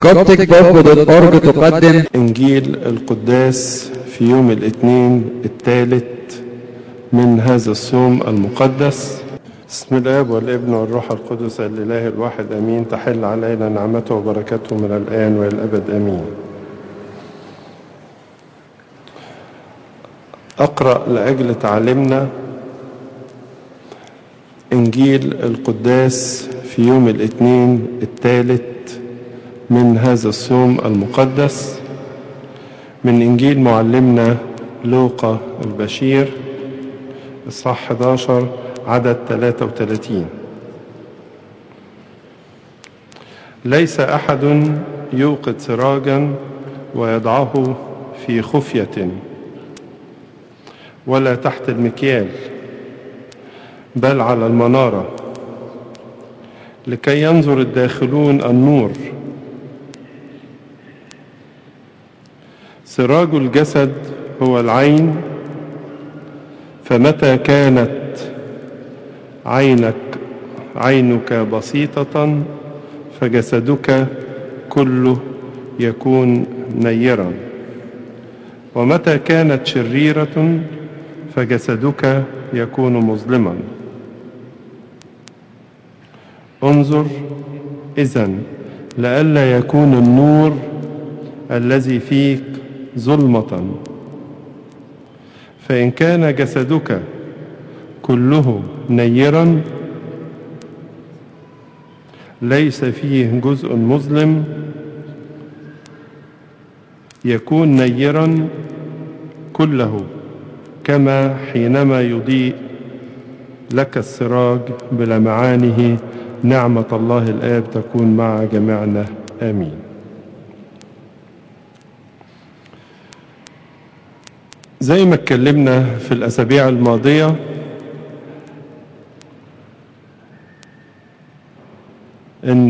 CopticBook.org تقدم إنجيل القداس في يوم الاثنين الثالث من هذا الصوم المقدس بسم الآب والابن والروح القدس الإله الواحد أمين تحل علينا نعمته وبركته من الآن وإلى الأبد أمين أقرأ لأجل تعلمنا إنجيل القداس في يوم الاثنين الثالث من هذا الصوم المقدس من إنجيل معلمنا لوقا البشير إصحاح 11 عدد 33 ليس أحد يوقد سراجا ويضعه في خفية ولا تحت المكيال بل على المنارة لكي ينظر الداخلون النور سراج الجسد هو العين فمتى كانت عينك عينك بسيطة فجسدك كله يكون نيرا ومتى كانت شريرة فجسدك يكون مظلما انظر إذن لئلا يكون النور الذي فيك ظلمة فإن كان جسدك كله نيرا ليس فيه جزء مظلم يكون نيرا كله كما حينما يضيء لك السراج بلمعانه نعمة الله الآب تكون مع جميعنا آمين زي ما اتكلمنا في الأسابيع الماضية إن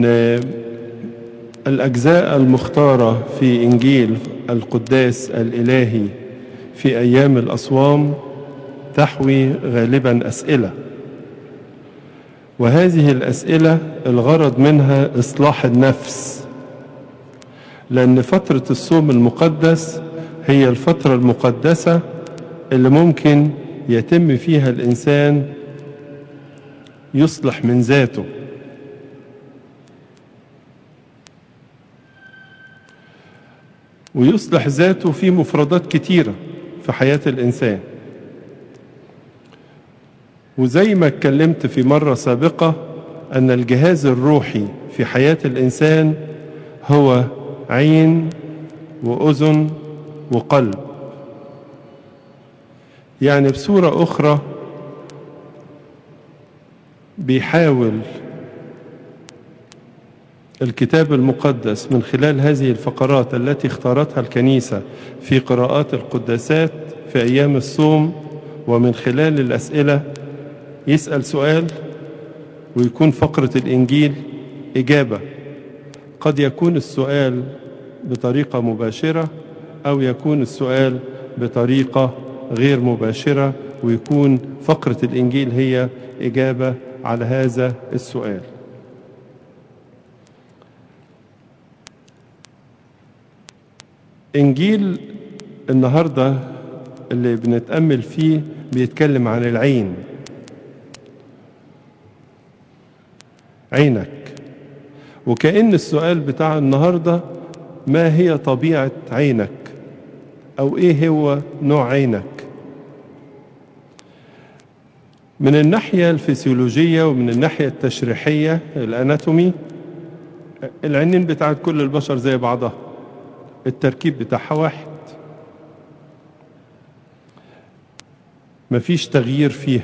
الأجزاء المختارة في إنجيل القداس الإلهي في أيام الأصوام تحوي غالبا أسئلة وهذه الأسئلة الغرض منها إصلاح النفس لأن فترة الصوم المقدس هي الفترة المقدسة اللي ممكن يتم فيها الإنسان يصلح من ذاته ويصلح ذاته في مفردات كتيرة في حياة الإنسان وزي ما اتكلمت في مرة سابقة أن الجهاز الروحي في حياة الإنسان هو عين وأذن وقلب يعني بصورة أخرى بيحاول الكتاب المقدس من خلال هذه الفقرات التي اختارتها الكنيسة في قراءات القداسات في أيام الصوم ومن خلال الأسئلة يسأل سؤال ويكون فقرة الإنجيل إجابة قد يكون السؤال بطريقة مباشرة أو يكون السؤال بطريقة غير مباشرة ويكون فقرة الإنجيل هي إجابة على هذا السؤال إنجيل النهاردة اللي بنتأمل فيه بيتكلم عن العين عينك وكأن السؤال بتاع النهاردة ما هي طبيعة عينك أو إيه هو نوع عينك من الناحية الفسيولوجية ومن الناحية التشريحية الأناتومي العينين بتاعت كل البشر زي بعضها التركيب بتاعها واحد مفيش تغيير فيها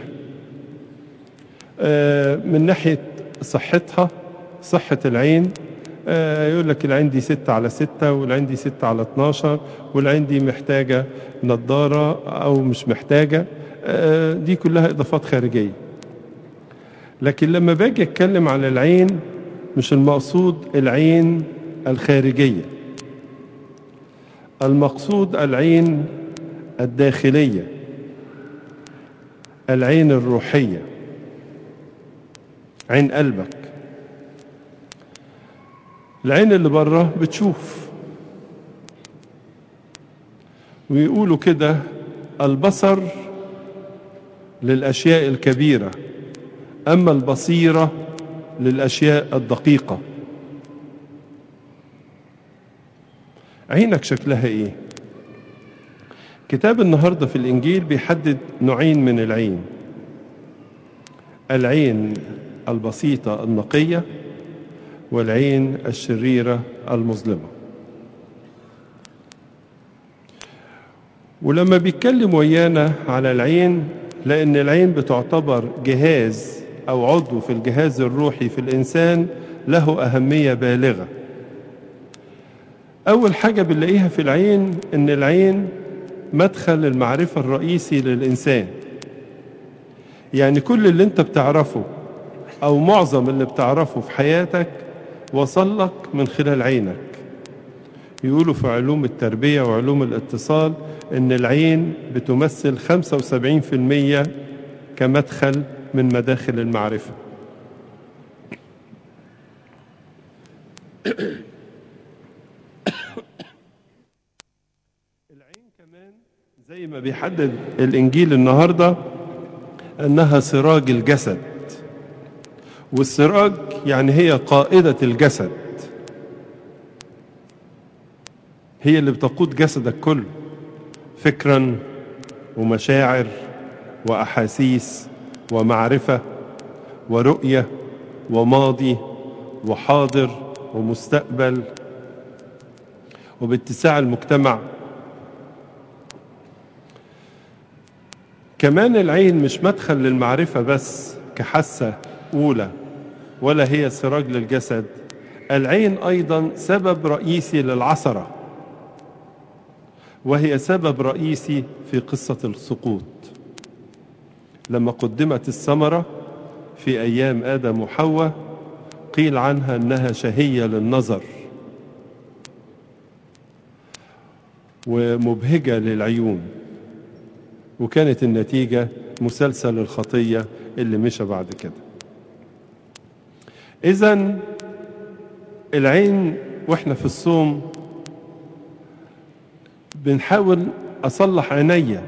من ناحية صحتها صحة العين يقول لك العين دي ستة على ستة والعين دي ستة على اتناشر والعين دي محتاجة نظارة أو مش محتاجة دي كلها إضافات خارجية لكن لما باجي أتكلم على العين مش المقصود العين الخارجية المقصود العين الداخلية العين الروحية عين قلبك العين اللي بره بتشوف ويقولوا كده البصر للأشياء الكبيرة أما البصيرة للأشياء الدقيقة عينك شكلها إيه كتاب النهاردة في الإنجيل بيحدد نوعين من العين العين البسيطة النقية والعين الشريرة المظلمة ولما بيتكلم ويانا على العين لأن العين بتعتبر جهاز أو عضو في الجهاز الروحي في الإنسان له أهمية بالغة أول حاجة بنلاقيها في العين إن العين مدخل المعرفة الرئيسي للإنسان يعني كل اللي أنت بتعرفه أو معظم اللي بتعرفه في حياتك وصل لك من خلال عينك يقولوا في علوم التربية وعلوم الاتصال إن العين بتمثل 75% كمدخل من مداخل المعرفة العين كمان زي ما بيحدد الإنجيل النهاردة أنها سراج الجسد والسراج يعني هي قائدة الجسد هي اللي بتقود جسدك كله فكرا ومشاعر وأحاسيس ومعرفة ورؤية وماضي وحاضر ومستقبل وباتساع المجتمع كمان العين مش مدخل للمعرفة بس كحاسة أولى ولا هي سراج للجسد العين أيضا سبب رئيسي للعثرة وهي سبب رئيسي في قصة السقوط لما قدمت الثمرة في أيام آدم وحواء قيل عنها أنها شهية للنظر ومبهجة للعيون وكانت النتيجة مسلسل الخطية اللي مشى بعد كده إذا العين وإحنا في الصوم بنحاول أصلح عينيا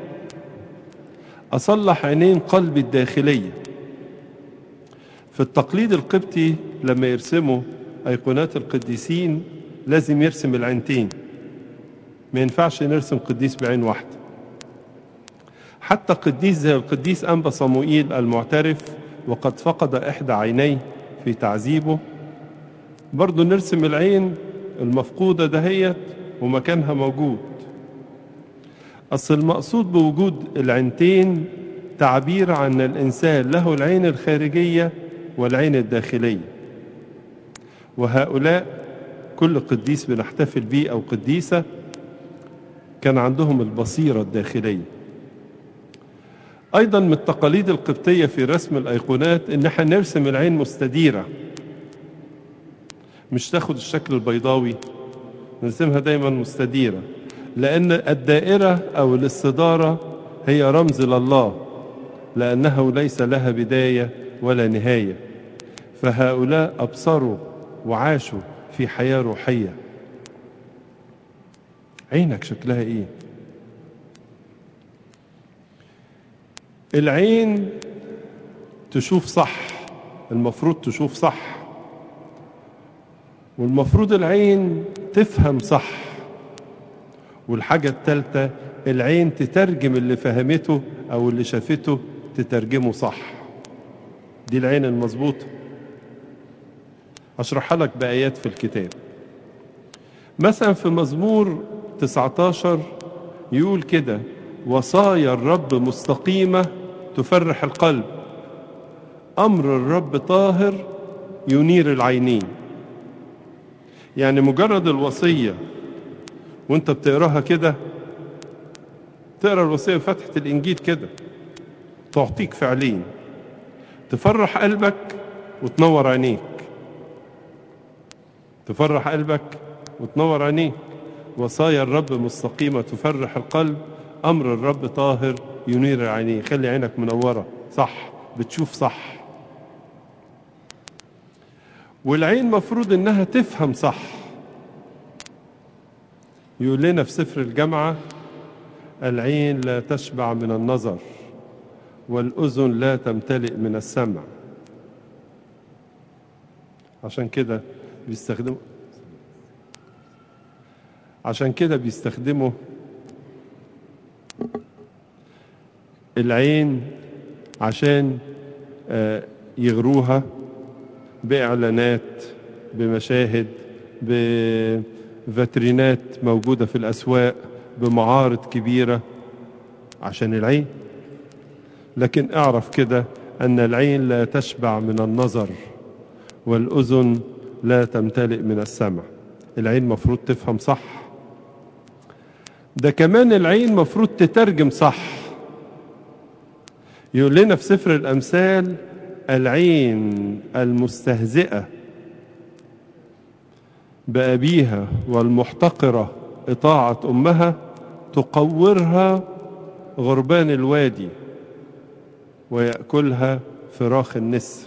أصلح عينين قلبي الداخلية في التقليد القبطي لما يرسموا أيقونات القديسين لازم يرسم العينتين ما ينفعش نرسم قديس بعين واحدة حتى قديس زي القديس أنبا صموئيل المعترف وقد فقد إحدى عينيه في تعذيبه برضه نرسم العين المفقودة دهيت ومكانها موجود أصل المقصود بوجود العينتين تعبير عن الإنسان له العين الخارجية والعين الداخلية وهؤلاء كل قديس بنحتفل به أو قديسة كان عندهم البصيرة الداخلية أيضا من التقاليد القبطية في رسم الأيقونات إن احنا نرسم العين مستديرة مش تاخد الشكل البيضاوي نرسمها دايما مستديرة لأن الدائرة أو الاستدارة هي رمز لله لأنه ليس لها بداية ولا نهاية فهؤلاء أبصروا وعاشوا في حياة روحية عينك شكلها إيه العين تشوف صح المفروض تشوف صح والمفروض العين تفهم صح والحاجة الثالثة العين تترجم اللي فهمته أو اللي شافته تترجمه صح دي العين المظبوطة أشرحها لك بآيات في الكتاب مثلا في مزمور 19 يقول كده وصايا الرب مستقيمة تفرح القلب أمر الرب طاهر ينير العينين يعني مجرد الوصية وانت بتقراها كده تقرا الوصية فتحة الإنجيل كده تعطيك فعلين تفرح قلبك وتنور عينيك تفرح قلبك وتنور عينيك وصايا الرب مستقيمة تفرح القلب أمر الرب طاهر ينير العينين خلي عينك منورة صح بتشوف صح والعين مفروض انها تفهم صح يقول لنا في سفر الجامعة العين لا تشبع من النظر والأذن لا تمتلئ من السمع عشان كده بيستخدموا عشان كده بيستخدموا العين عشان يغروها بإعلانات بمشاهد بفترينات موجودة في الأسواق بمعارض كبيرة عشان العين لكن اعرف كده أن العين لا تشبع من النظر والأذن لا تمتلئ من السمع العين مفروض تفهم صح ده كمان العين مفروض تترجم صح يقول لنا في سفر الأمثال العين المستهزئة بأبيها والمحتقرة إطاعة أمها تقورها غربان الوادي ويأكلها فراخ النسر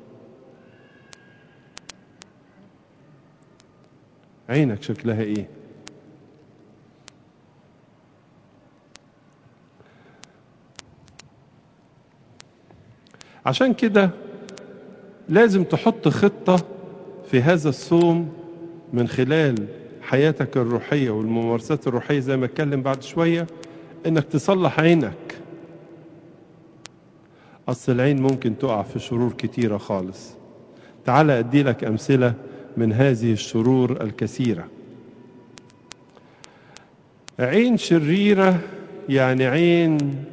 عينك شكلها ايه عشان كده لازم تحط خطة في هذا الصوم من خلال حياتك الروحية والممارسات الروحية زي ما اتكلم بعد شوية انك تصلح عينك اصل العين ممكن تقع في شرور كتيرة خالص تعال ادي لك امثلة من هذه الشرور الكثيرة عين شريرة يعني عين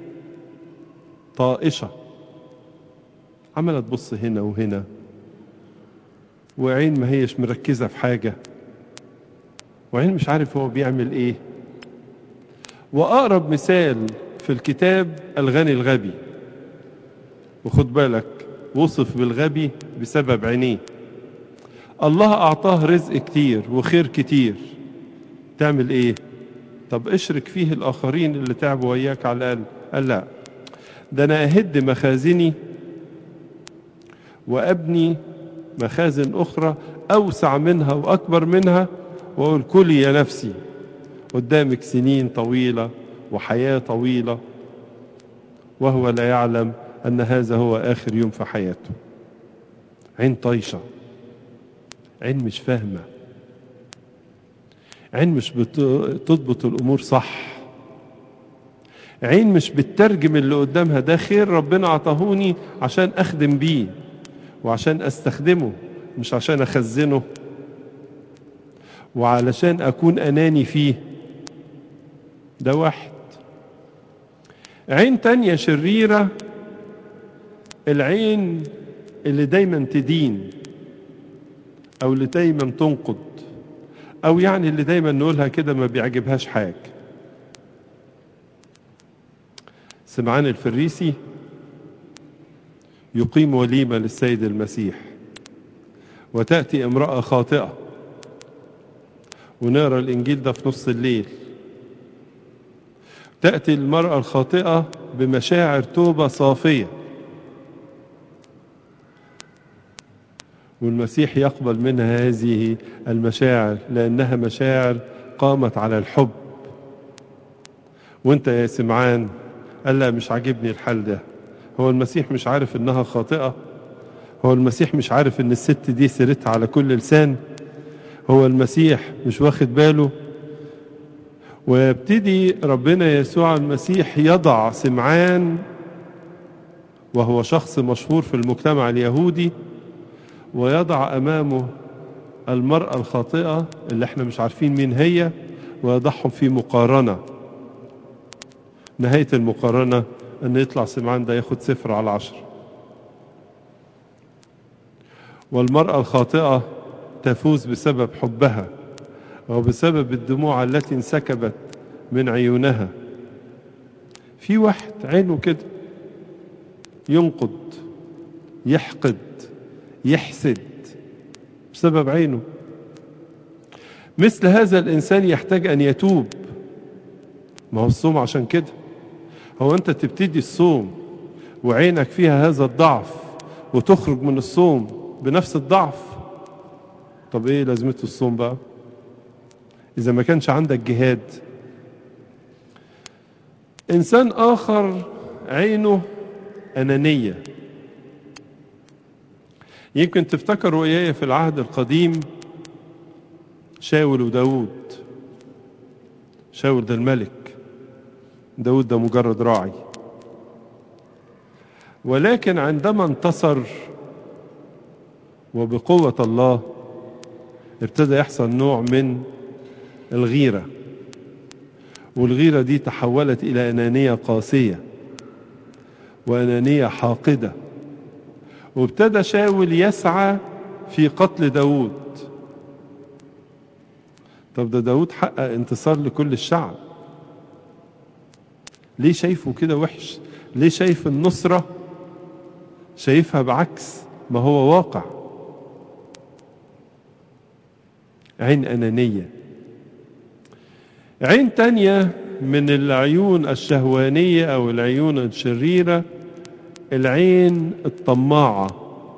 طائشة عمالة تبص هنا وهنا وعين ما هيش مركزة في حاجة وعين مش عارف هو بيعمل ايه وأقرب مثال في الكتاب الغني الغبي وخد بالك وصف بالغبي بسبب عينيه الله أعطاه رزق كتير وخير كتير تعمل إيه طب اشرك فيه الآخرين اللي تعبوا وياك على الأقل قال لا ده أنا أهد مخازني وأبني مخازن أخرى أوسع منها وأكبر منها وأقول كلي يا نفسي قدامك سنين طويلة وحياة طويلة وهو لا يعلم أن هذا هو آخر يوم في حياته عين طيشة عين مش فاهمة عين مش بتضبط الأمور صح عين مش بتترجم اللي قدامها ده خير ربنا عطاهوني عشان أخدم بيه وعشان أستخدمه مش عشان أخزنه وعلشان أكون أناني فيه ده واحد عين تانية شريرة العين اللي دايما تدين او اللي دايما تنقد او يعني اللي دايما نقولها كده ما بيعجبهاش حاجة سمعان الفريسي يقيم وليمة للسيد المسيح وتأتي امرأة خاطئة ونقرا الإنجيل ده في نص الليل تأتي المرأة الخاطئة بمشاعر توبة صافية والمسيح يقبل منها هذه المشاعر لأنها مشاعر قامت على الحب وانت يا سمعان قال لا مش عاجبني الحال ده هو المسيح مش عارف انها خاطئة هو المسيح مش عارف ان الست دي سيرتها على كل لسان هو المسيح مش واخد باله ويبتدي ربنا يسوع المسيح يضع سمعان وهو شخص مشهور في المجتمع اليهودي ويضع أمامه المرأة الخاطئة اللي احنا مش عارفين مين هي ويضعهم في مقارنة نهاية المقارنة أن يطلع سمعان ده ياخد صفر على عشر والمرأة الخاطئة تفوز بسبب حبها وبسبب الدموع التي انسكبت من عيونها في واحد عينه كده ينقد يحقد يحسد بسبب عينه مثل هذا الإنسان يحتاج أن يتوب ما هو الصوم عشان كده هو أنت تبتدي الصوم وعينك فيها هذا الضعف وتخرج من الصوم بنفس الضعف طب ايه لازمته الصوم بقى اذا ما كانش عندك جهاد انسان اخر عينه انانيه يمكن تفتكروا اياه في العهد القديم شاول وداود شاول ده الملك داود ده مجرد راعي ولكن عندما انتصر وبقوة الله ابتدى يحصل نوع من الغيرة والغيرة دي تحولت إلى أنانية قاسية وأنانية حاقدة وابتدى شاول يسعى في قتل داود طب ده داود حقق انتصار لكل الشعب ليه شايفه كده وحش ليه شايف النصرة شايفها بعكس ما هو واقع عين أنانية عين تانية من العيون الشهوانية أو العيون الشريرة العين الطماعة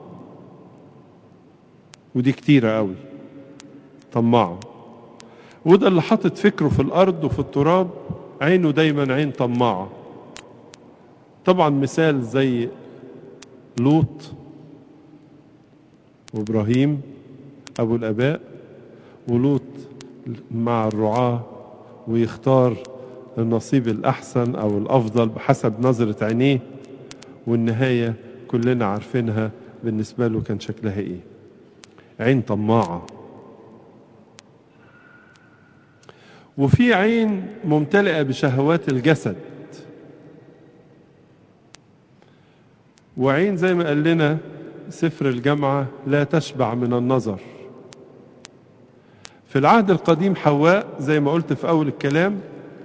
ودي كتيرة قوي طماعة وده اللي حاطط فكره في الأرض وفي التراب عينه دايما عين طماعة طبعا مثال زي لوط وإبراهيم أبو الآباء ولوط مع الرعاة ويختار النصيب الأحسن أو الأفضل بحسب نظرة عينيه والنهاية كلنا عارفينها بالنسبة له كان شكلها إيه عين طماعة وفي عين ممتلئة بشهوات الجسد وعين زي ما قال لنا سفر الجامعة لا تشبع من النظر في العهد القديم حواء زي ما قلت في أول الكلام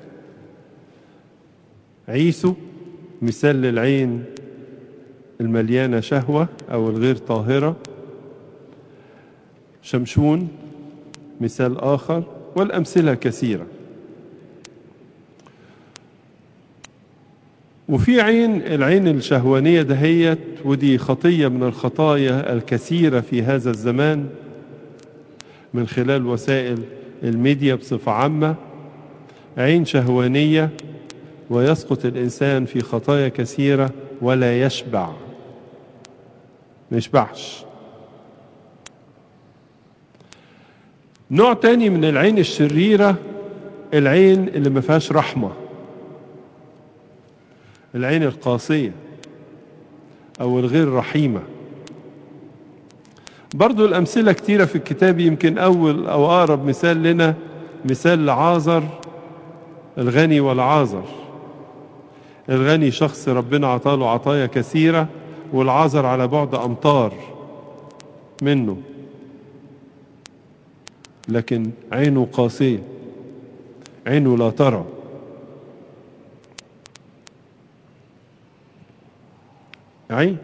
عيسو مثال للعين المليانة شهوة أو الغير طاهرة شمشون مثال آخر والأمثلة كثيرة وفي عين العين الشهوانية دهيت ودي خطية من الخطايا الكثيرة في هذا الزمان من خلال وسائل الميديا بصفة عامة عين شهوانية ويسقط الإنسان في خطايا كثيرة ولا يشبع ما يشبعش نوع تاني من العين الشريرة العين اللي ما فيهاش رحمة العين القاسية أو الغير رحيمة برضو الأمثلة كتيرة في الكتاب يمكن أول أو أقرب مثال لنا مثال لعازر الغني والعازر الغني شخص ربنا عطاله عطايا كثيرة والعازر على بعد أمطار منه لكن عينه قاسية عينه لا ترى عين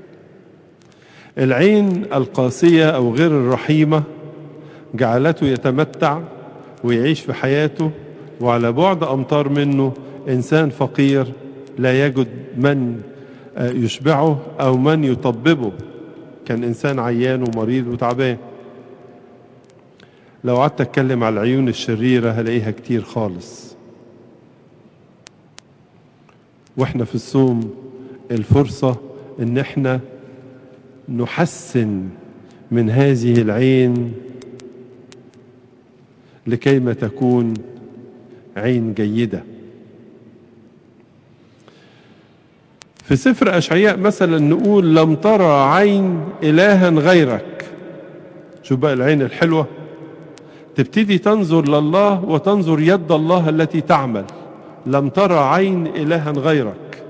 العين القاسية أو غير الرحيمة جعلته يتمتع ويعيش في حياته وعلى بعد أمتار منه إنسان فقير لا يجد من يشبعه أو من يطببه كان إنسان عيان ومريض وتعبان لو قعدت أتكلم على العيون الشريرة هلاقيها كتير خالص وإحنا في الصوم الفرصة إن إحنا نحسن من هذه العين لكيما تكون عين جيدة في سفر أشعياء مثلا نقول لم ترى عين إلها غيرك شوف بقى العين الحلوة تبتدي تنظر لله وتنظر يد الله التي تعمل لم ترى عين إلها غيرك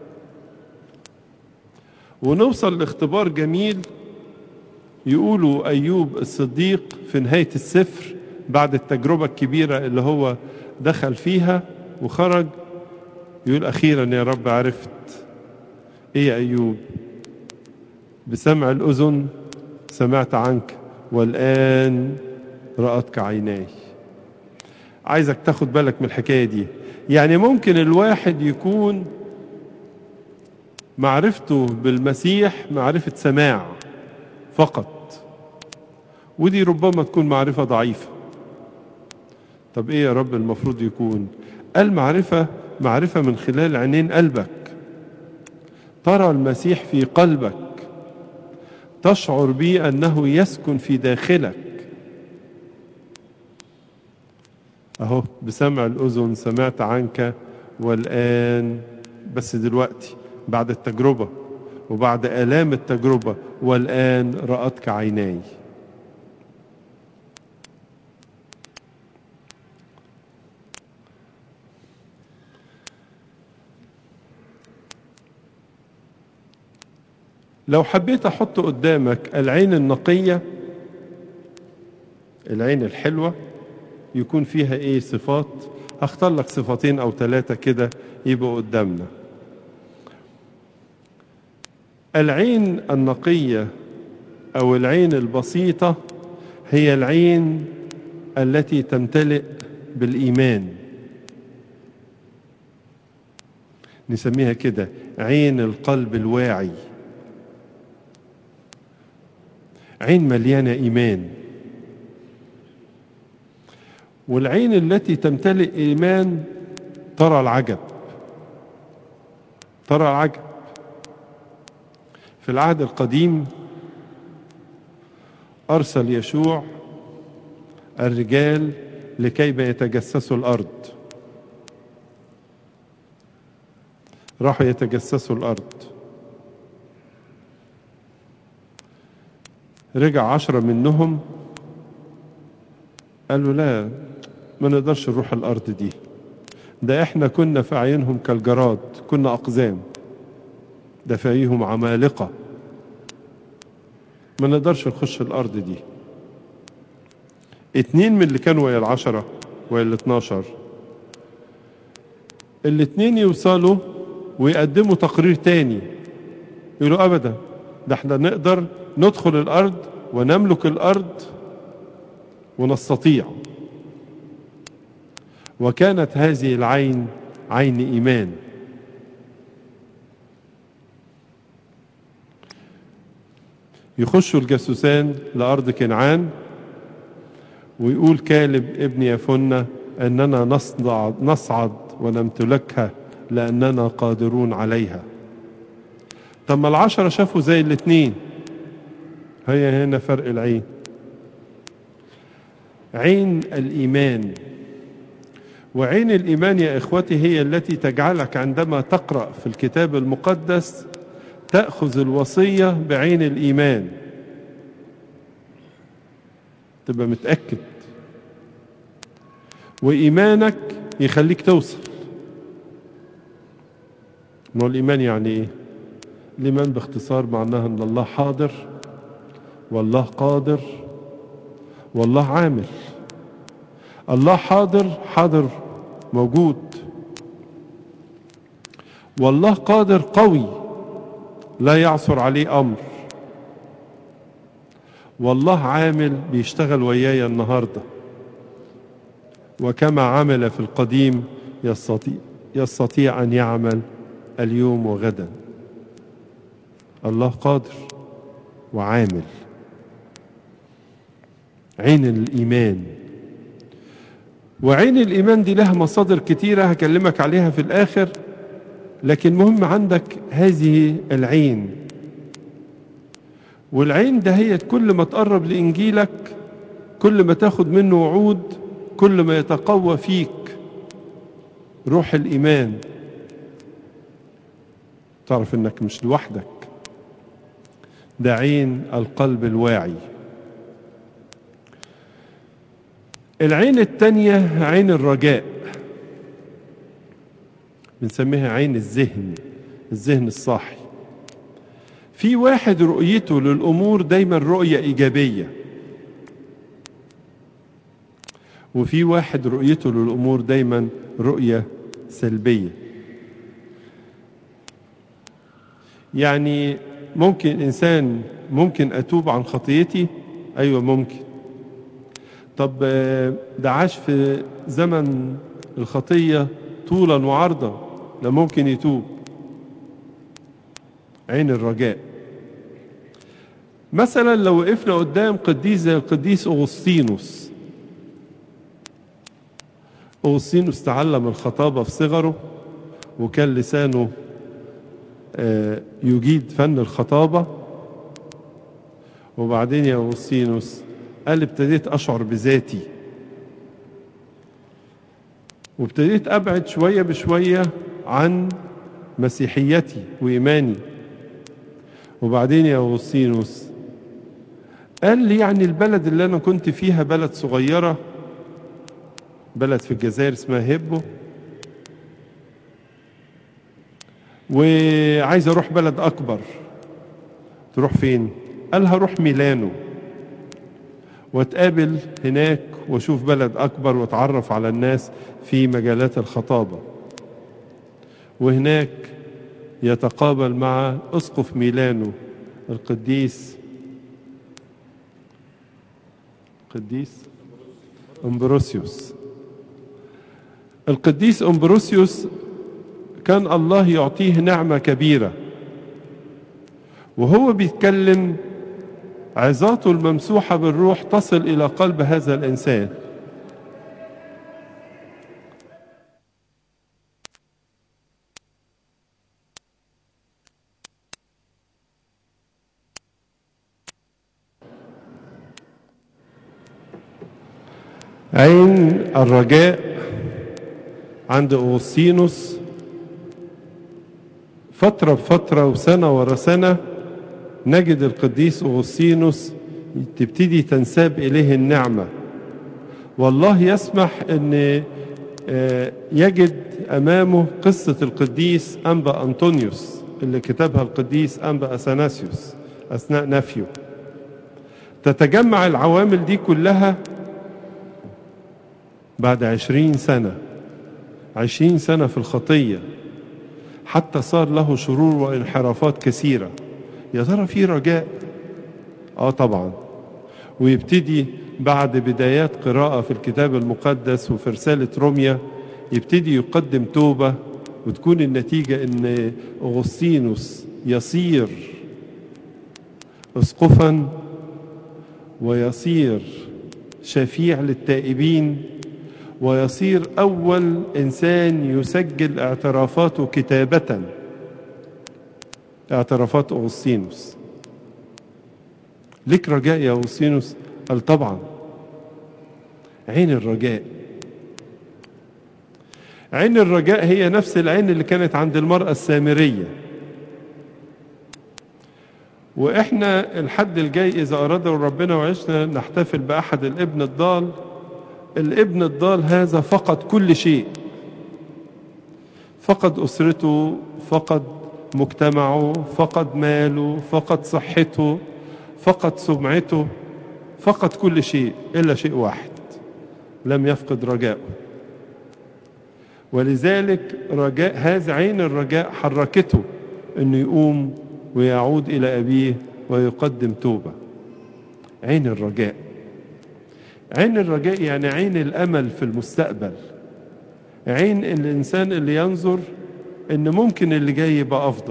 ونوصل لاختبار جميل يقولوا أيوب الصديق في نهاية السفر بعد التجربة الكبيرة اللي هو دخل فيها وخرج يقول أخيرا يا رب عرفت إيه يا أيوب بسمع الأذن سمعت عنك والآن رأتك عيناي عايزك تاخد بالك من الحكاية دي يعني ممكن الواحد يكون معرفته بالمسيح معرفة سماع فقط ودي ربما تكون معرفة ضعيفة طب ايه يا رب المفروض يكون المعرفة معرفة من خلال عينين قلبك ترى المسيح في قلبك تشعر به أنه يسكن في داخلك أهو بسمع الأذن سمعت عنك والآن بس دلوقتي بعد التجربة وبعد آلام التجربة والآن رأتك عيناي لو حبيت أحط قدامك العين النقية العين الحلوة يكون فيها إيه صفات هختار لك صفتين أو ثلاثة كده يبقوا قدامنا العين النقية أو العين البسيطة هي العين التي تمتلئ بالإيمان نسميها كده عين القلب الواعي عين مليانة إيمان والعين التي تمتلئ إيمان ترى العجب ترى العجب في العهد القديم أرسل يشوع الرجال لكي ما يتجسسوا الأرض راحوا يتجسسوا الأرض رجع عشرة منهم قالوا لا ما نقدرش نروح الأرض دي ده احنا كنا في عينهم كالجراد كنا أقزام ده فيهم عمالقة ما نقدرش نخش الأرض دي اتنين من اللي كانوا ويا العشرة ويا الاتناشر الاتنين يوصلوا ويقدموا تقرير تاني يقولوا أبدا ده احنا نقدر ندخل الأرض ونملك الأرض ونستطيع وكانت هذه العين عين إيمان يخشوا الجاسوسان لأرض كنعان ويقول كالب ابن يفنة أننا نصعد, نصعد ونمتلكها لأننا قادرون عليها طب ما العشرة شافوا زي الاتنين هي هنا فرق العين عين الإيمان وعين الإيمان يا إخوتي هي التي تجعلك عندما تقرأ في الكتاب المقدس تأخذ الوصية بعين الإيمان تبقى متأكد وإيمانك يخليك توصل ما هو الإيمان يعني إيه الإيمان باختصار معناها أن الله حاضر والله قادر والله عامل الله حاضر حاضر موجود والله قادر قوي لا يعثر عليه أمر والله عامل بيشتغل وياي النهاردة وكما عمل في القديم يستطيع, يستطيع أن يعمل اليوم وغدا الله قادر وعامل عين الإيمان وعين الإيمان دي لها مصادر كتيرة هكلمك عليها في الآخر لكن مهم عندك هذه العين والعين ده هي كل ما تقرب لإنجيلك كل ما تاخد منه وعود كل ما يتقوى فيك روح الإيمان تعرف انك مش لوحدك ده عين القلب الواعي العين التانية عين الرجاء بنسميها عين الذهن الذهن الصاحي في واحد رؤيته للأمور دايما رؤية إيجابية وفي واحد رؤيته للأمور دايما رؤية سلبية يعني ممكن إنسان ممكن أتوب عن خطيتي أيوة ممكن طب ده عاش في زمن الخطية طولا وعرضا لا ممكن يتوب عين الرجاء مثلا لو وقفنا قدام قديس زي القديس أغسطينوس أغسطينوس تعلم الخطابة في صغره وكان لسانه آه، يجيد فن الخطابة وبعدين يا أغسطينوس قال ابتديت أشعر بذاتي وابتديت أبعد شوية بشوية عن مسيحيتي وإيماني وبعدين يا أغسطينوس قال لي يعني البلد اللي أنا كنت فيها بلد صغيرة بلد في الجزائر اسمها هيبو وعايز أروح بلد أكبر تروح فين؟ قال هروح ميلانو واتقابل هناك واشوف بلد اكبر واتعرف على الناس في مجالات الخطابه وهناك يتقابل مع اسقف ميلانو القديس قديس امبروسيوس القديس امبروسيوس كان الله يعطيه نعمه كبيره وهو بيتكلم عظاته الممسوحة بالروح تصل إلى قلب هذا الإنسان عين الرجاء عند أوغسطينوس فترة بفترة وسنة ورا سنة نجد القديس أغسطينوس تبتدي تنساب إليه النعمة والله يسمح أن آه، يجد أمامه قصة القديس أنبا أنطونيوس اللي كتبها القديس أنبا أثناسيوس أثناء نفيه تتجمع العوامل دي كلها بعد عشرين سنة عشرين سنة في الخطية حتى صار له شرور وانحرافات كثيره يا ترى في رجاء اه طبعا ويبتدي بعد بدايات قراءة في الكتاب المقدس وفي رسالة روميا يبتدي يقدم توبة وتكون النتيجة ان أغسطينوس يصير اسقفا ويصير شفيع للتائبين ويصير أول إنسان يسجل اعترافاته كتابةً اعترافات أغسطينوس لك رجاء يا أغسطينوس قال طبعا عين الرجاء عين الرجاء هي نفس العين اللي كانت عند المرأة السامرية وإحنا الحد الجاي إذا أراد ربنا وعشنا نحتفل بأحد الابن الضال الابن الضال هذا فقد كل شيء فقد أسرته فقد مجتمعه فقد ماله فقد صحته فقد سمعته فقد كل شيء إلا شيء واحد لم يفقد رجاءه ولذلك رجاء هذا عين الرجاء حركته انه يقوم ويعود الى ابيه ويقدم توبه عين الرجاء عين الرجاء يعني عين الامل في المستقبل عين الانسان اللي ينظر ان ممكن اللي جاي يبقى افضل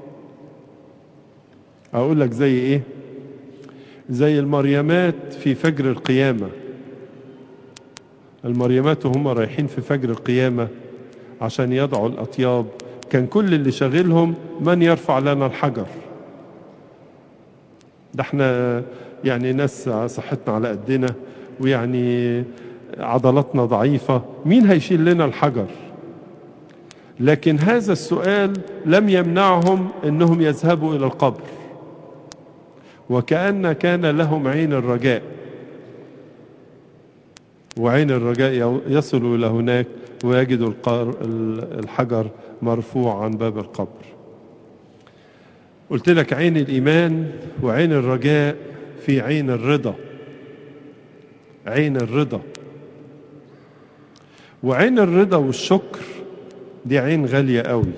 اقول لك زي ايه زي المريمات في فجر القيامه المريمات وهم رايحين في فجر القيامه عشان يضعوا الاطياب كان كل اللي شاغلهم من يرفع لنا الحجر ده احنا يعني ناس صحتنا على قدنا ويعني عضلاتنا ضعيفه مين هيشيل لنا الحجر لكن هذا السؤال لم يمنعهم انهم يذهبوا الى القبر وكأن كان لهم عين الرجاء وعين الرجاء يصلوا الى هناك ويجدوا الحجر مرفوع عن باب القبر قلت لك عين الايمان وعين الرجاء في عين الرضا عين الرضا وعين الرضا والشكر دي عين غالية قوي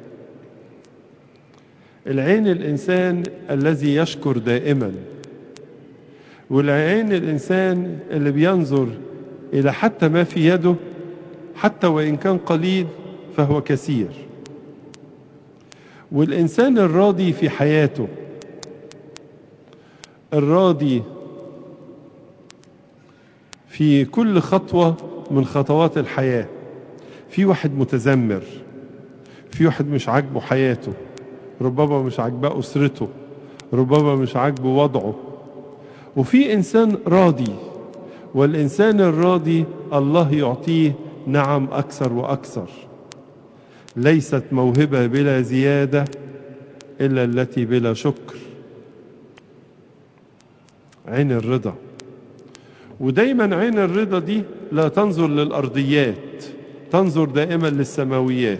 العين الإنسان الذي يشكر دائما والعين الإنسان اللي بينظر إلى حتى ما في يده حتى وإن كان قليل فهو كثير والإنسان الراضي في حياته الراضي في كل خطوة من خطوات الحياة في واحد متذمر في واحد مش عاجبه حياته ربما مش عاجباه أسرته ربما مش عاجبه وضعه وفي إنسان راضي والإنسان الراضي الله يعطيه نعم أكثر وأكثر ليست موهبة بلا زيادة إلا التي بلا شكر عين الرضا ودايما عين الرضا دي لا تنظر للأرضيات تنظر دائما للسماويات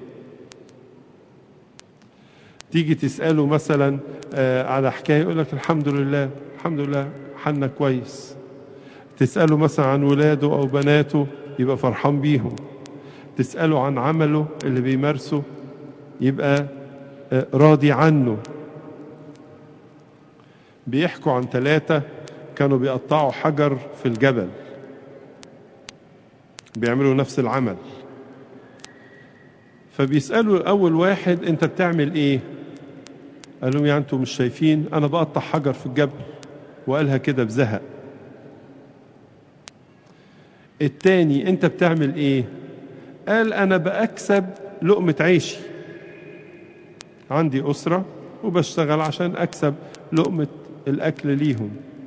تيجي تسأله مثلا آه على حكاية يقول لك الحمد لله الحمد لله حالنا كويس تسأله مثلا عن ولاده أو بناته يبقى فرحان بيهم تسأله عن عمله اللي بيمارسه يبقى آه راضي عنه بيحكوا عن ثلاثة كانوا بيقطعوا حجر في الجبل بيعملوا نفس العمل فبيسألوا أول واحد أنت بتعمل إيه قال لهم يعني أنتم مش شايفين أنا بقطع حجر في الجبل وقالها كده بزهق التاني أنت بتعمل إيه قال أنا بأكسب لقمة عيشي عندي أسرة وبشتغل عشان أكسب لقمة الأكل ليهم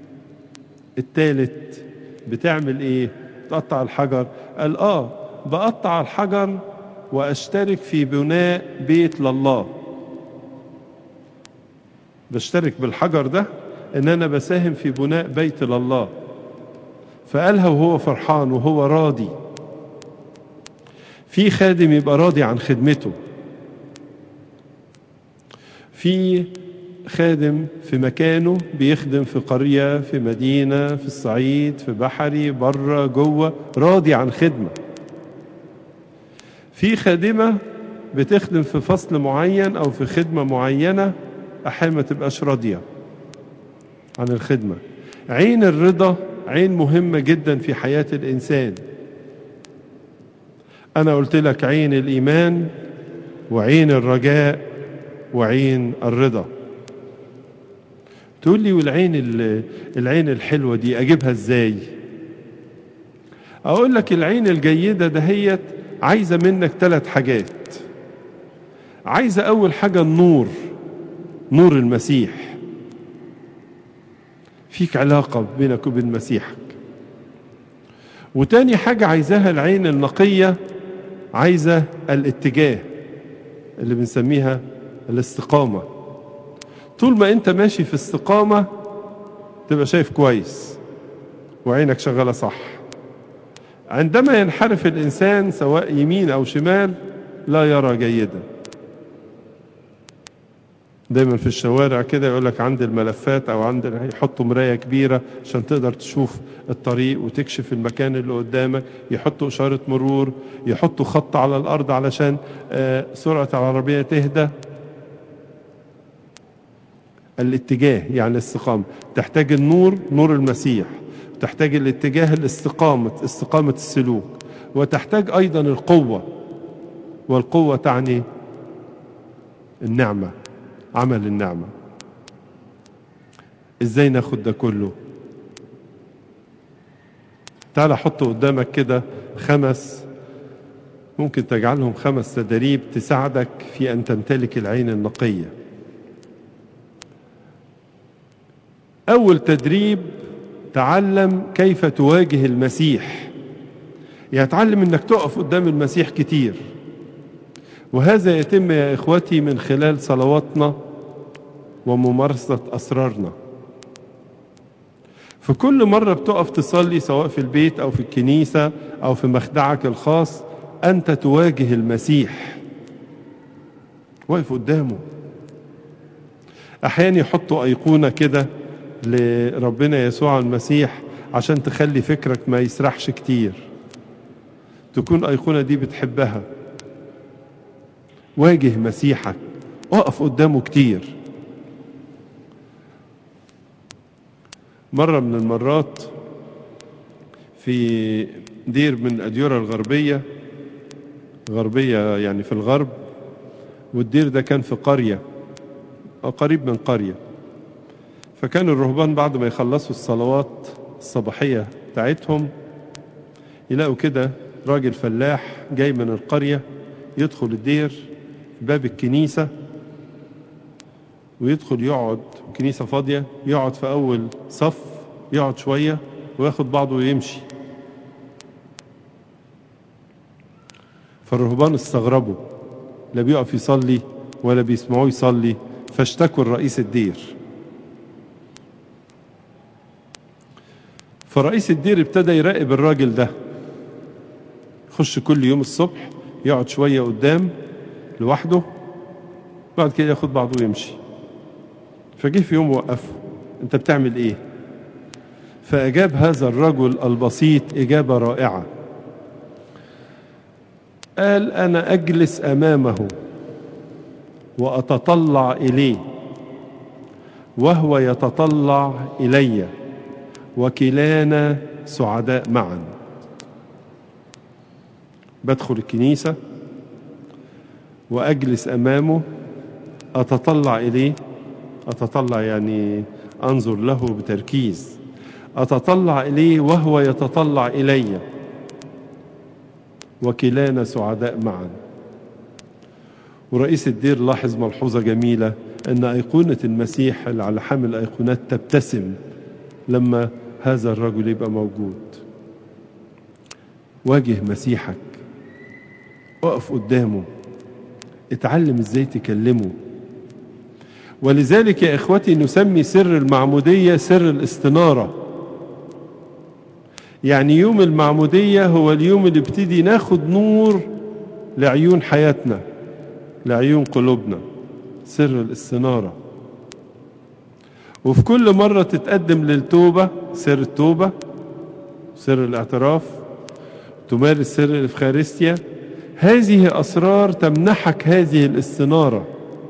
التالت بتعمل إيه تقطع الحجر قال آه بقطع الحجر وأشترك في بناء بيت لله بشترك بالحجر ده إن أنا بساهم في بناء بيت لله فقالها وهو فرحان وهو راضي في خادم يبقى راضي عن خدمته في خادم في مكانه بيخدم في قرية في مدينة في الصعيد في بحري بره جوه راضي عن خدمة في خادمة بتخدم في فصل معين أو في خدمة معينة أحيانا ما تبقاش راضية عن الخدمة عين الرضا عين مهمة جدا في حياة الإنسان أنا قلت لك عين الإيمان وعين الرجاء وعين الرضا تقول لي والعين العين الحلوة دي أجيبها إزاي أقول لك العين الجيدة دهيت عايزة منك ثلاث حاجات عايزة أول حاجة النور نور المسيح فيك علاقة بينك وبين مسيحك وتاني حاجة عايزاها العين النقية عايزة الاتجاه اللي بنسميها الاستقامة طول ما انت ماشي في استقامة تبقى شايف كويس وعينك شغالة صح عندما ينحرف الإنسان سواء يمين أو شمال لا يرى جيدا دايما في الشوارع كده يقول لك عند الملفات او عند يحطوا مرايه كبيره عشان تقدر تشوف الطريق وتكشف المكان اللي قدامك يحطوا اشاره مرور يحطوا خط على الارض علشان سرعه العربيه تهدى الاتجاه يعني الاستقامه تحتاج النور نور المسيح تحتاج الاتجاه الاستقامه استقامه السلوك وتحتاج ايضا القوه والقوه تعني النعمه عمل النعمة ازاي ناخد ده كله تعال حط قدامك كده خمس ممكن تجعلهم خمس تدريب تساعدك في ان تمتلك العين النقية اول تدريب تعلم كيف تواجه المسيح يعني تعلم انك تقف قدام المسيح كتير وهذا يتم يا إخوتي من خلال صلواتنا وممارسة أسرارنا في كل مرة بتقف تصلي سواء في البيت أو في الكنيسة أو في مخدعك الخاص أنت تواجه المسيح واقف قدامه أحيانا يحطوا أيقونة كده لربنا يسوع المسيح عشان تخلي فكرك ما يسرحش كتير تكون أيقونة دي بتحبها واجه مسيحك اقف قدامه كتير مرة من المرات في دير من الأديرة الغربية غربية يعني في الغرب والدير ده كان في قرية أو قريب من قرية فكان الرهبان بعد ما يخلصوا الصلوات الصباحية بتاعتهم يلاقوا كده راجل فلاح جاي من القرية يدخل الدير باب الكنيسة ويدخل يقعد كنيسة فاضية يقعد في أول صف يقعد شوية وياخد بعضه ويمشي فالرهبان استغربوا لا بيقف يصلي ولا بيسمعوه يصلي فاشتكوا الرئيس الدير فرئيس الدير ابتدى يراقب الراجل ده يخش كل يوم الصبح يقعد شوية قدام لوحده بعد كده ياخد بعضه ويمشي فجه في يوم وقفه انت بتعمل ايه فأجاب هذا الرجل البسيط إجابة رائعة قال أنا أجلس أمامه وأتطلع إليه وهو يتطلع إلي وكلانا سعداء معا بدخل الكنيسة وأجلس أمامه أتطلع إليه أتطلع يعني أنظر له بتركيز أتطلع إليه وهو يتطلع إلي وكلانا سعداء معا ورئيس الدير لاحظ ملحوظة جميلة أن أيقونة المسيح اللي على حامل الأيقونات تبتسم لما هذا الرجل يبقى موجود واجه مسيحك اقف قدامه اتعلم ازاي تكلمه ولذلك يا اخوتي نسمي سر المعمودية سر الاستنارة يعني يوم المعمودية هو اليوم اللي ابتدي ناخد نور لعيون حياتنا لعيون قلوبنا سر الاستنارة وفي كل مرة تتقدم للتوبة سر التوبة سر الاعتراف تمارس سر الإفخارستيا هذه أسرار تمنحك هذه الاستنارة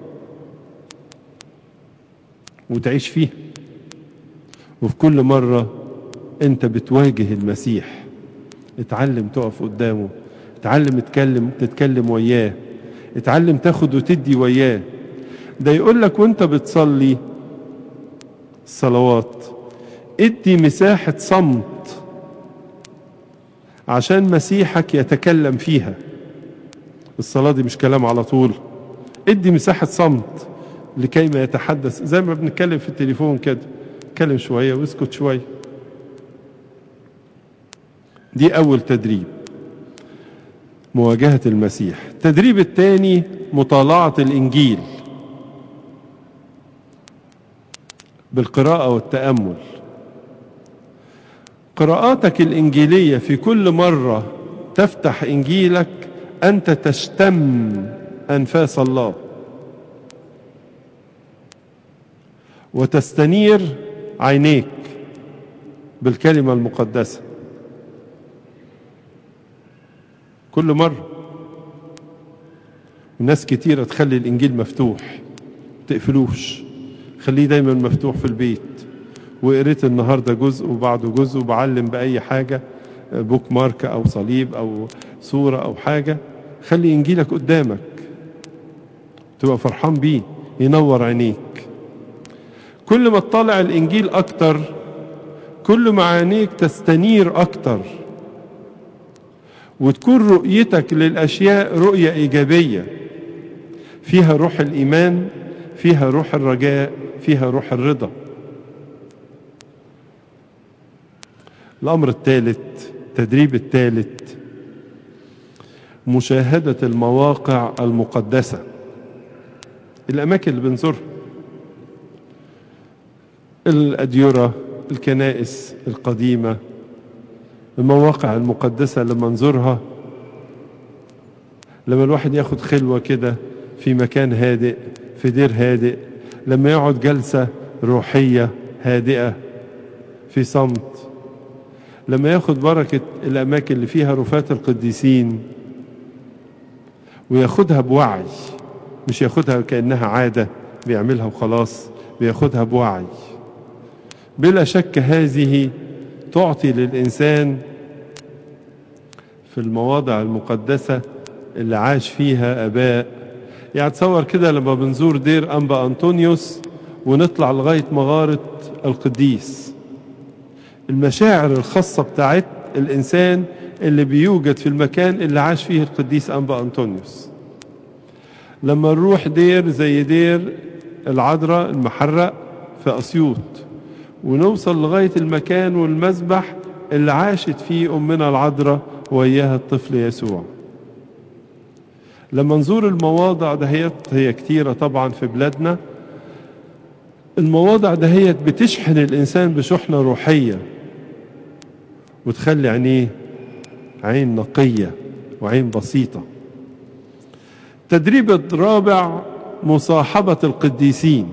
وتعيش فيها وفي كل مرة أنت بتواجه المسيح اتعلم تقف قدامه اتعلم تتكلم تتكلم وياه اتعلم تاخد وتدي وياه ده يقول لك وانت بتصلي الصلوات ادي مساحة صمت عشان مسيحك يتكلم فيها الصلاة دي مش كلام على طول ادي مساحة صمت لكي ما يتحدث زي ما بنتكلم في التليفون كده اتكلم شوية واسكت شوية دي أول تدريب مواجهة المسيح التدريب الثاني مطالعة الإنجيل بالقراءة والتأمل قراءاتك الإنجيلية في كل مرة تفتح إنجيلك أنت تشتم أنفاس الله وتستنير عينيك بالكلمة المقدسة كل مرة ناس كتيرة تخلي الإنجيل مفتوح تقفلوش خليه دايما مفتوح في البيت وقريت النهاردة جزء وبعده جزء وبعلم بأي حاجة بوك مارك أو صليب أو صورة أو حاجة خلي إنجيلك قدامك تبقى فرحان بيه ينور عينيك كل ما تطالع الإنجيل أكتر كل ما عينيك تستنير أكتر وتكون رؤيتك للأشياء رؤية إيجابية فيها روح الإيمان فيها روح الرجاء فيها روح الرضا الأمر الثالث التدريب الثالث مشاهدة المواقع المقدسة الأماكن اللي بنزورها الأديرة الكنائس القديمة المواقع المقدسة لما نزورها لما الواحد ياخد خلوة كده في مكان هادئ في دير هادئ لما يقعد جلسة روحية هادئة في صمت لما ياخد بركة الأماكن اللي فيها رفات القديسين وياخدها بوعي مش ياخدها كأنها عادة بيعملها وخلاص بياخدها بوعي بلا شك هذه تعطي للإنسان في المواضع المقدسة اللي عاش فيها أباء يعني تصور كده لما بنزور دير أنبا أنطونيوس ونطلع لغاية مغارة القديس المشاعر الخاصة بتاعت الإنسان اللي بيوجد في المكان اللي عاش فيه القديس أنبا أنطونيوس لما نروح دير زي دير العذراء المحرق في أسيوط ونوصل لغاية المكان والمذبح اللي عاشت فيه أمنا العذراء وإياها الطفل يسوع لما نزور المواضع دهيت هي كتيرة طبعا في بلادنا المواضع دهيت بتشحن الإنسان بشحنة روحية وتخلي عينيه عين نقية وعين بسيطة التدريب الرابع مصاحبة القديسين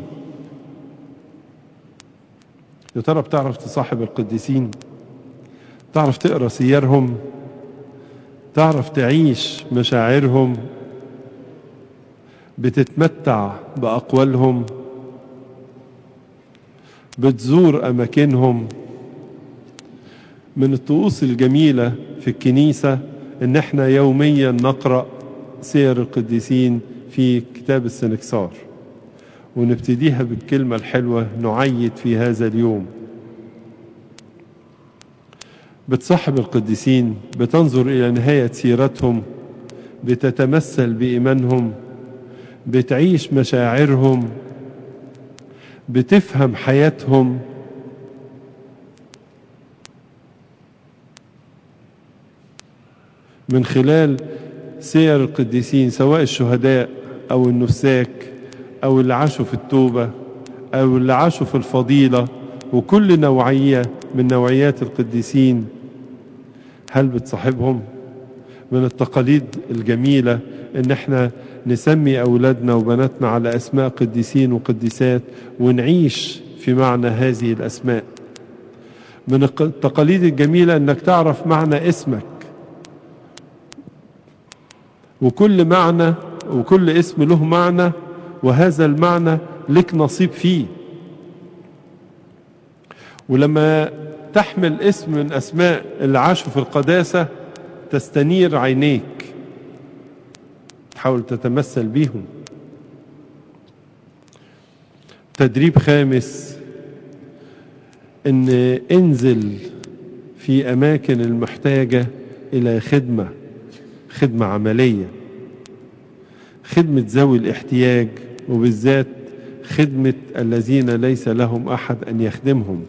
يا ترى بتعرف تصاحب القديسين تعرف تقرا سيرهم تعرف تعيش مشاعرهم بتتمتع بأقوالهم بتزور أماكنهم من الطقوس الجميلة في الكنيسة إن احنا يوميا نقرأ سير القديسين في كتاب السنكسار ونبتديها بالكلمة الحلوة نعيد في هذا اليوم بتصاحب القديسين بتنظر إلى نهاية سيرتهم بتتمثل بإيمانهم بتعيش مشاعرهم بتفهم حياتهم من خلال سير القديسين سواء الشهداء أو النساك أو اللي عاشوا في التوبة أو اللي عاشوا في الفضيلة وكل نوعية من نوعيات القديسين هل بتصاحبهم من التقاليد الجميلة ان احنا نسمي اولادنا وبناتنا على اسماء قديسين وقديسات ونعيش في معنى هذه الاسماء من التقاليد الجميلة انك تعرف معنى اسمك وكل معنى وكل اسم له معنى وهذا المعنى لك نصيب فيه ولما تحمل اسم من أسماء اللي عاشوا في القداسة تستنير عينيك تحاول تتمثل بيهم تدريب خامس ان انزل في اماكن المحتاجة الى خدمة خدمة عملية خدمة ذوي الاحتياج وبالذات خدمة الذين ليس لهم احد ان يخدمهم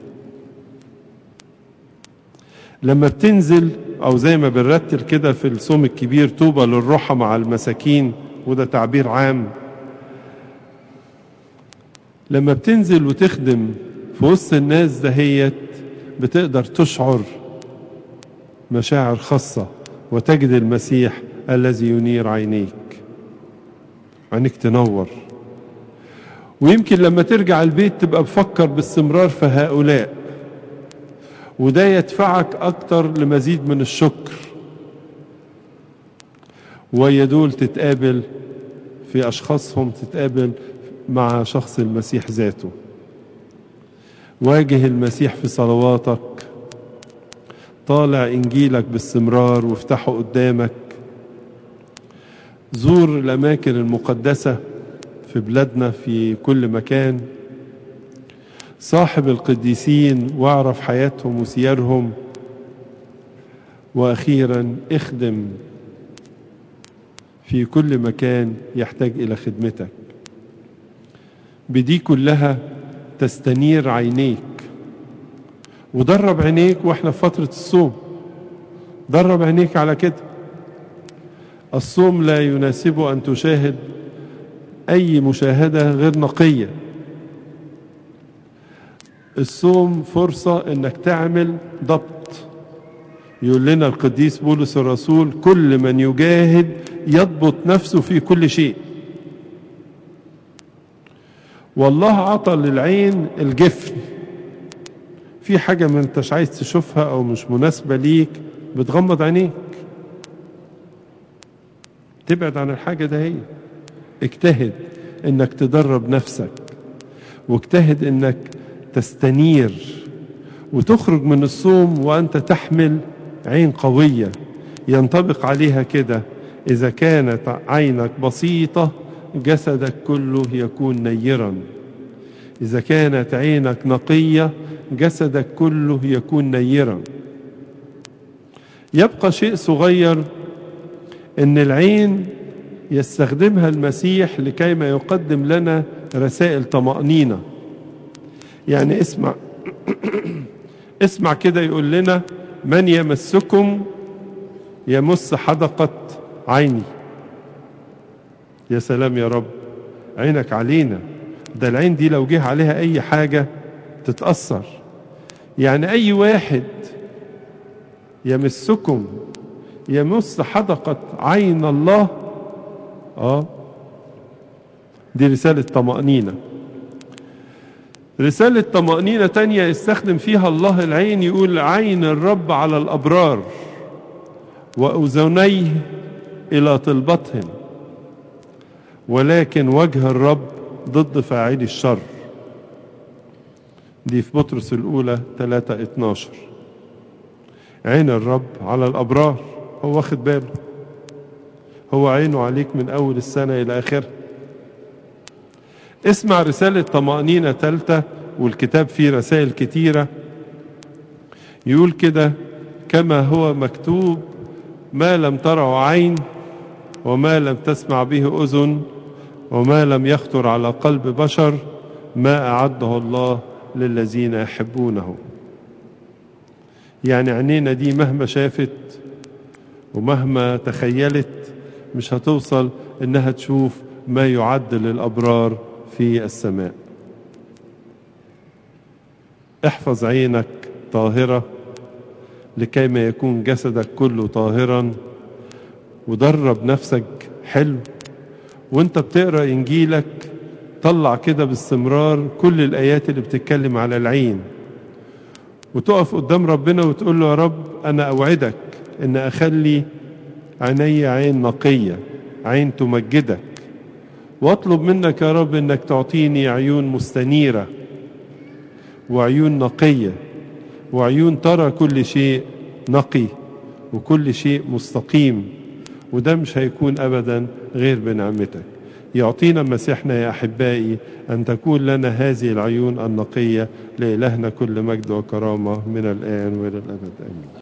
لما بتنزل او زي ما بنرتل كده في الصوم الكبير طوبى للرحى مع المساكين وده تعبير عام لما بتنزل وتخدم في وسط الناس دهيت بتقدر تشعر مشاعر خاصة وتجد المسيح الذي ينير عينيك عينيك تنور ويمكن لما ترجع البيت تبقى بفكر باستمرار في هؤلاء وده يدفعك أكتر لمزيد من الشكر ويا دول تتقابل في أشخاصهم تتقابل مع شخص المسيح ذاته واجه المسيح في صلواتك طالع إنجيلك باستمرار وافتحه قدامك زور الأماكن المقدسة في بلادنا في كل مكان صاحب القديسين واعرف حياتهم وسيرهم واخيرا اخدم في كل مكان يحتاج الى خدمتك بدي كلها تستنير عينيك ودرب عينيك واحنا في فترة الصوم درب عينيك على كده الصوم لا يناسب ان تشاهد اي مشاهدة غير نقية الصوم فرصة انك تعمل ضبط يقول لنا القديس بولس الرسول كل من يجاهد يضبط نفسه في كل شيء والله عطى للعين الجفن في حاجة ما انتش عايز تشوفها او مش مناسبة ليك بتغمض عينيك تبعد عن الحاجة ده هي اجتهد انك تدرب نفسك واجتهد انك تستنير وتخرج من الصوم وأنت تحمل عين قوية ينطبق عليها كده إذا كانت عينك بسيطة جسدك كله يكون نيرا إذا كانت عينك نقية جسدك كله يكون نيرا يبقى شيء صغير ان العين يستخدمها المسيح لكي ما يقدم لنا رسائل طمأنينة يعني اسمع اسمع كده يقول لنا من يمسكم يمس حدقة عيني يا سلام يا رب عينك علينا ده العين دي لو جه عليها اي حاجة تتأثر يعني اي واحد يمسكم يمس حدقة عين الله اه دي رسالة طمأنينة رسالة طمأنينة تانية يستخدم فيها الله العين يقول عين الرب على الأبرار وأذنيه إلى طلبتهم ولكن وجه الرب ضد فاعلي الشر دي في بطرس الأولى 3 12 عين الرب على الأبرار هو واخد باله هو عينه عليك من أول السنة إلى آخرها اسمع رسالة طمأنينة ثالثة والكتاب فيه رسائل كتيرة يقول كده كما هو مكتوب ما لم ترع عين وما لم تسمع به أذن وما لم يخطر على قلب بشر ما أعده الله للذين يحبونه يعني عينينا دي مهما شافت ومهما تخيلت مش هتوصل انها تشوف ما يعد للابرار في السماء احفظ عينك طاهرة لكي ما يكون جسدك كله طاهرا ودرب نفسك حلو وانت بتقرأ انجيلك طلع كده باستمرار كل الايات اللي بتتكلم على العين وتقف قدام ربنا وتقول له يا رب انا اوعدك ان اخلي عيني عين نقية عين تمجدك واطلب منك يا رب انك تعطيني عيون مستنيرة وعيون نقية وعيون ترى كل شيء نقي وكل شيء مستقيم وده مش هيكون ابدا غير بنعمتك يعطينا مسيحنا يا احبائي ان تكون لنا هذه العيون النقيه لالهنا كل مجد وكرامه من الان والى الابد امين